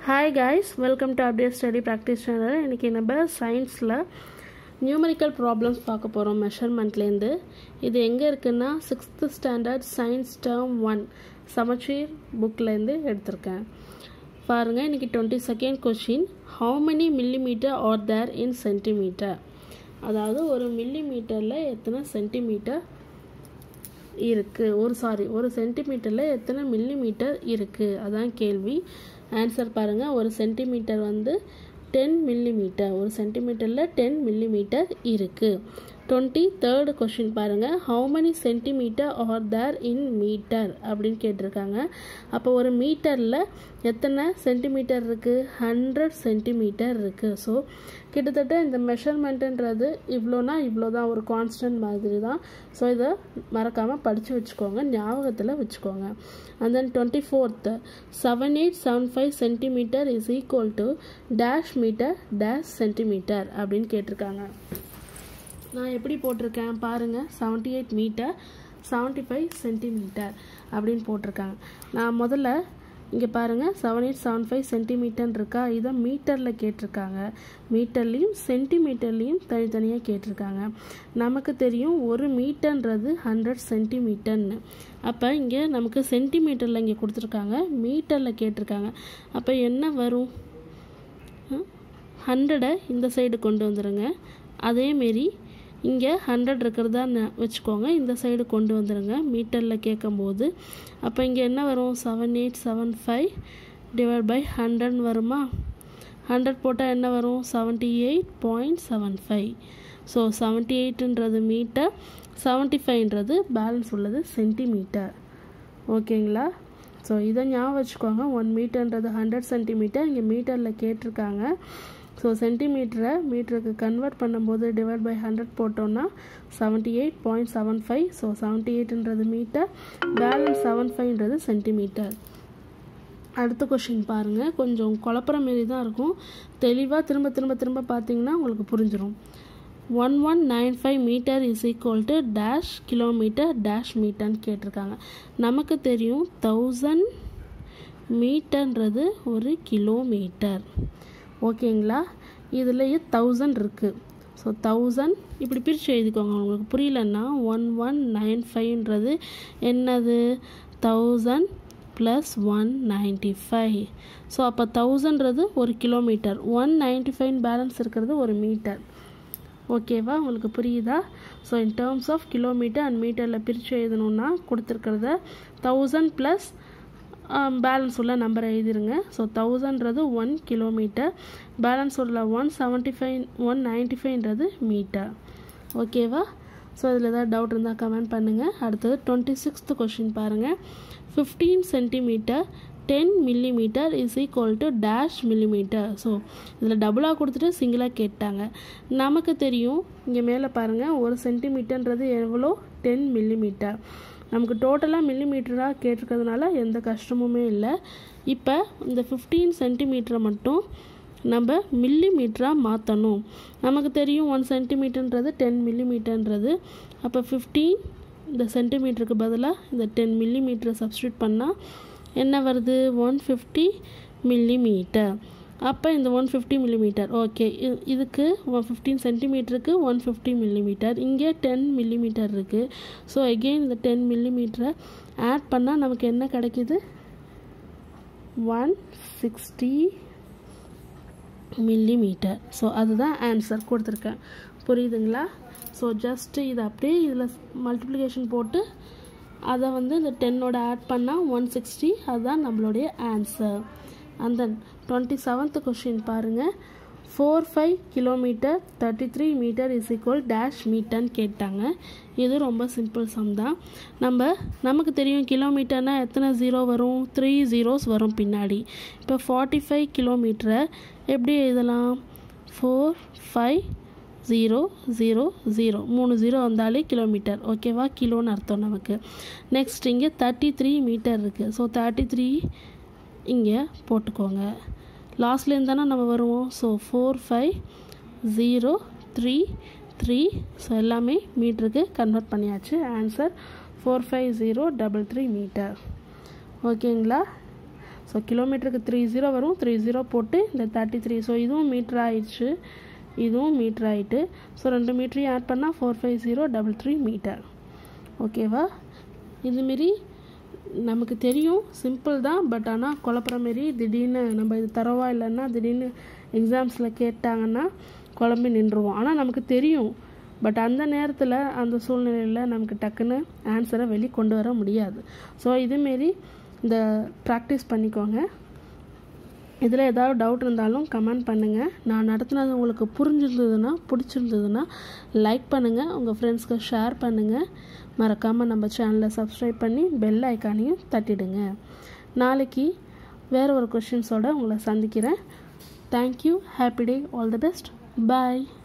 hi guys welcome to update study practice channel இன்றைக்கி நம்ம சயின்ஸில் நியூமரிக்கல் ப்ராப்ளம்ஸ் பார்க்க போகிறோம் மெஷர்மெண்ட்லேருந்து இது எங்கே இருக்குன்னா sixth standard science term one Samacheer புக்லேருந்து எடுத்திருக்கேன் பாருங்கள் இன்றைக்கி twenty second question how many millimetre are there in centimetre அதாவது ஒரு மில்லிமீட்டரில் எத்தனை சென்டிமீட்டர் இருக்குது ஒரு சாரி ஒரு சென்டிமீட்டரில் எத்தனை மில்லிமீட்டர் இருக்குது அதான் கேள்வி ஆன்சர் பாருங்கள் ஒரு சென்டிமீட்டர் வந்து டென் மில்லிமீட்டர் ஒரு சென்டிமீட்டரில் டென் மில்லிமீட்டர் இருக்குது டுவெண்ட்டி தேர்டு கொஷின் பாருங்கள் how many centimetre are there in metre அப்படின்னு கேட்டிருக்காங்க அப்போ ஒரு மீட்டரில் எத்தனை சென்டிமீட்டர் இருக்குது ஹண்ட்ரட் சென்டிமீட்டர் இருக்குது ஸோ கிட்டத்தட்ட இந்த மெஷர்மெண்ட்டுன்றது இவ்வளோனா இவ்வளோ தான் ஒரு கான்ஸ்டன்ட் மாதிரி தான் ஸோ இதை மறக்காமல் படித்து வச்சுக்கோங்க ஞாபகத்தில் வச்சுக்கோங்க and then twenty fourth seven eight seven five centimetre is equal to dash metre dash centimetre அப்படின்னு கேட்டிருக்காங்க நான் எப்படி போட்டிருக்கேன் பாருங்கள் seventy eight metre seventy five centimetre அப்படின்னு போட்டிருக்காங்க நான் முதல்ல இங்கே பாருங்கள் செவன் எயிட் செவன் ஃபைவ் சென்டிமீட்டர்னு இருக்கா இதை மீட்டரில் கேட்டிருக்காங்க மீட்டர்லேயும் சென்டிமீட்டர்லேயும் தனித்தனியாக கேட்டிருக்காங்க நமக்கு தெரியும் ஒரு மீட்டர்ன்றது ஹண்ட்ரட் சென்டிமீட்டர்னு அப்போ இங்கே நமக்கு சென்டிமீட்டரில் இங்கே கொடுத்துருக்காங்க மீட்டரில் கேட்டிருக்காங்க அப்போ என்ன வரும் ஹண்ட்ரடை இந்த சைடு கொண்டு வந்துடுங்க அதேமாரி இங்கே ஹண்ட்ரட் இருக்கிறதா வச்சுக்கோங்க இந்த சைடு கொண்டு வந்துடுங்க மீட்டரில் கேட்கும்போது அப்போ இங்கே என்ன வரும் seven eight seven five divide by ஹண்ட்ரட்னு வருமா ஹண்ட்ரட் போட்டால் என்ன வரும் seventy eight point seven five so seventy எயிட்டுன்றது மீட்டர் செவன்ட்டி ஃபைவ்ன்றது பேலன்ஸ் உள்ளது சென்டிமீட்டர் ஓகேங்களா ஸோ இதை ஞாபகம் வச்சுக்கோங்க ஒன் மீட்டர்ன்றது ஹண்ட்ரட் சென்டிமீட்டர் இங்கே மீட்டரில் கேட்டிருக்காங்க ஸோ சென்டிமீட்டரை மீட்டருக்கு கன்வெர்ட் பண்ணும்போது டிவைட் பை ஹண்ட்ரட் போட்டோம்னா seventy eight point seven five so seventy எயிட்ன்றது மீட்டர் பேலன்ஸ் செவன் ஃபைவ்ன்றது சென்டிமீட்டர் அடுத்த கொஷின் பாருங்கள் கொஞ்சம் குழப்புற மாரி தான் இருக்கும் தெளிவாக திரும்ப திரும்ப திரும்ப பார்த்தீங்கன்னா உங்களுக்கு புரிஞ்சிடும் one one nine five metre is equal to dash kilometre dash மீட்டர்னு கேட்டிருக்காங்க நமக்கு தெரியும் தௌசண்ட் மீட்டர்ன்றது ஒரு கிலோமீட்டர் ஓகேங்களா இதுலேயே தௌசண்ட் இருக்குது ஸோ தௌசண்ட் இப்படி பிரித்து எழுதிக்கோங்க உங்களுக்கு புரியலன்னா ஒன் ஒன் நைன் ஃபைவ்ன்றது என்னது thousand plus one ninety five so அப்போ தௌசண்ட்றது ஒரு kilometre one ninety five balance இருக்கிறது ஒரு மீட்டர் ஓகேவா உங்களுக்கு புரியுதா so in terms of kilometre and மீட்டரில் பிரித்து எழுதணுன்னா கொடுத்துருக்கிறத தௌசண்ட் ப்ளஸ் பேலன்ஸ் உள்ள நம்பரை எழுதிருங்க ஸோ தௌசண்ட்றது ஒன் கிலோமீட்டர் பேலன்ஸ் உள்ள one seventy five one ninety ஃபைவ்ன்றது மீட்டர் ஓகேவா ஸோ இதில் ஏதாவது டவுட் இருந்தால் கமெண்ட் பண்ணுங்கள் அடுத்தது டுவெண்ட்டி சிக்ஸ்த்து கொஷின் பாருங்கள் fifteen centimetre ten millimetre is equal to dash millimetre so இதில் டபுளாக கொடுத்துட்டு சிங்கிளாக கேட்டாங்க நமக்கு தெரியும் இங்கே மேலே பாருங்கள் ஒரு சென்டிமீட்டர்ன்றது எவ்வளோ டென் மில்லிமீட்டர் நமக்கு டோட்டலாக மில்லிமீட்டராக கேட்டிருக்கிறதுனால எந்த கஷ்டமுமே இல்லை இப்போ இந்த ஃபிஃப்டீன் சென்டிமீட்டரை மட்டும் நம்ம மில்லி மீட்டராக மாற்றணும் நமக்கு தெரியும் ஒன் சென்டிமீட்டர்ன்றது டென் மில்லிமீட்டர்ன்றது அப்போ ஃபிஃப்டீன் இந்த சென்டிமீட்டருக்கு பதிலாக இந்த டென் மில்லிமீட்டரை சப்ஸ்டியூட் பண்ணால் என்ன வருது ஒன் ஃபிஃப்டி மில்லிமீட்டர் அப்போ இந்த ஒன் ஃபிஃப்டி மில்லிமீட்டர் ஓகே இதுக்கு ஒன் ஃபிஃப்டீன் சென்டிமீட்டருக்கு ஒன் ஃபிஃப்டி மில்லிமீட்டர் இங்கே டென் மில்லிமீட்டர் இருக்குது ஸோ எகெயின் இந்த டென் மில்லிமீட்டரை ஆட் பண்ணால் நமக்கு என்ன கிடைக்கிது ஒன் சிக்ஸ்டி மில்லிமீட்டர் ஸோ அதுதான் ஆன்சர் கொடுத்துருக்கேன் புரியுதுங்களா ஸோ ஜஸ்ட்டு இதை அப்படியே இதில் மல்டிப்ளிகேஷன் போட்டு அதை வந்து இந்த டென்னோட ஆட் பண்ணால் ஒன் சிக்ஸ்டி அதுதான் நம்மளுடைய ஆன்சர் அந்த டுவெண்ட்டி செவன்த் கொஷின் பாருங்கள் four five kilometre thirty three metre is equal dash மீட்டர்னு கேட்டாங்க இது ரொம்ப சிம்பிள் சம் தான் நம்ம நமக்கு தெரியும் கிலோமீட்டர்னால் எத்தனை ஜீரோ வரும் த்ரீ ஜீரோஸ் வரும் பின்னாடி இப்போ ஃபார்ட்டி ஃபைவ் கிலோமீட்டரை எப்படி எழுதலாம் four five zero zero zero மூணு ஜீரோ வந்தாலே கிலோமீட்டர் ஓகேவா கிலோன்னு அர்த்தம் நமக்கு நெக்ஸ்ட் இங்கே தேர்ட்டி த்ரீ மீட்டர் இருக்குது ஸோ தேர்ட்டி த்ரீ இங்கே போட்டுக்கோங்க லாஸ்ட்லேருந்து தானே நம்ம வருவோம் so four five zero three three so எல்லாமே மீட்டருக்கு கன்வெர்ட் பண்ணியாச்சு answer four five zero double three metre ஓகேங்களா ஸோ கிலோமீட்டருக்கு த்ரீ ஜீரோ வரும் த்ரீ ஜீரோ போட்டு இந்த தேர்ட்டி த்ரீ ஸோ இதுவும் மீட்ரு ஆயிடுச்சு இதுவும் மீட்ரு ஆகிட்டு ஸோ ரெண்டு மீட்டரையும் ஆட் பண்ணால் four five zero double three metre ஓகேவா இதுமாரி நமக்கு தெரியும் சிம்பிள் தான் பட் ஆனால் குழப்புற மாரி திடீர்னு நம்ம இது தரவா இல்லைன்னா திடீர்னு எக்ஸாம்ஸில் கேட்டாங்கன்னா குழம்பி நின்றுவோம் ஆனால் நமக்கு தெரியும் பட் அந்த நேரத்தில் அந்த சூழ்நிலையில் நமக்கு டக்குன்னு ஆன்சரை வெளி கொண்டு வர முடியாது ஸோ இதுமாரி இந்த ப்ராக்டிஸ் பண்ணிக்கோங்க இதில் ஏதாவது டவுட் இருந்தாலும் கமெண்ட் பண்ணுங்கள் நான் நடத்துனது உங்களுக்கு புரிஞ்சிருந்ததுன்னா பிடிச்சிருந்ததுன்னா லைக் பண்ணுங்கள் உங்கள் ஃப்ரெண்ட்ஸ்க்கு ஷேர் பண்ணுங்கள் மறக்காமல் நம்ம சேனலை சப்ஸ்கிரைப் பண்ணி பெல் ஐக்கானையும் தட்டிடுங்க நாளைக்கு வேறு ஒரு கொஷின்ஸோடு உங்களை சந்திக்கிறேன் thank you happy day all the best bye